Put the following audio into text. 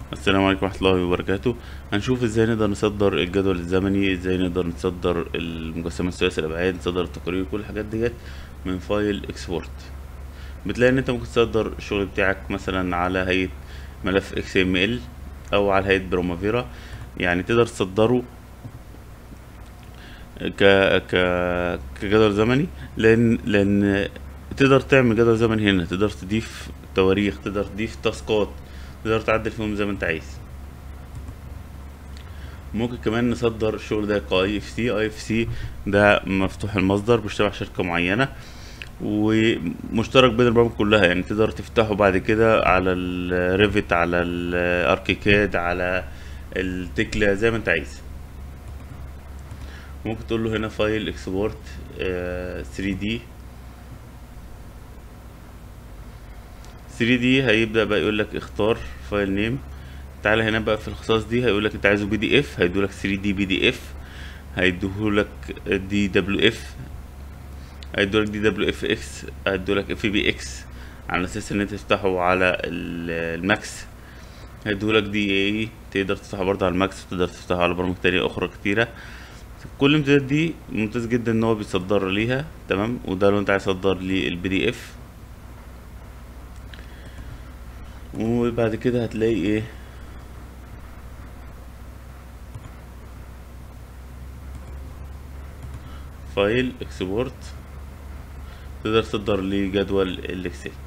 السلام عليكم ورحمة الله وبركاته هنشوف ازاي نقدر نصدر الجدول الزمني ازاي نقدر نصدر المجسمة الثلاثي الأبعاد نصدر التقارير كل الحاجات ديت من فايل اكسبورت بتلاقي ان انت ممكن تصدر الشغل بتاعك مثلا على هيئة ملف اكس ام ال او على هيئة برومافيرا يعني تقدر تصدره ك ك كجدول زمني لان لان تقدر تعمل جدول زمني هنا تقدر تضيف تواريخ تقدر تضيف تاسكات تقدر تعدل فيهم زي ما انت عايز ممكن كمان نصدر الشغل ده كاي اف سي اي اف سي ده مفتوح المصدر مش تبع شركه معينه ومشترك بين البرامج كلها يعني تقدر تفتحه بعد كده على الريفت على الاركيكاد على التكلا زي ما انت عايز ممكن تقول له هنا فايل اكسبورت 3 دي 3 دي هيبدا بقى يقول لك اختار فايل نيم تعالى هنا بقى في الخصائص دي هيقول لك انت عايزه بي دي اف هيدولك 3 دي بي دي اف هيديهولك دي دبليو اف هيدولك دي دبليو اف اكس هيدولك اف بي اكس على اساس ان انت تفتحه على الماكس هيديهولك دي اي تقدر تفتحه برضه على الماكس وتقدر تفتحه على برامج تانية اخرى كتيرة كل الامتدادات دي ممتاز جدا ان هو بيصدر ليها تمام وده لو انت عايز تصدر لي البي دي اف وبعد كده هتلاقي ايه فايل اكسبورت تقدر تصدر لي جدول الاكسل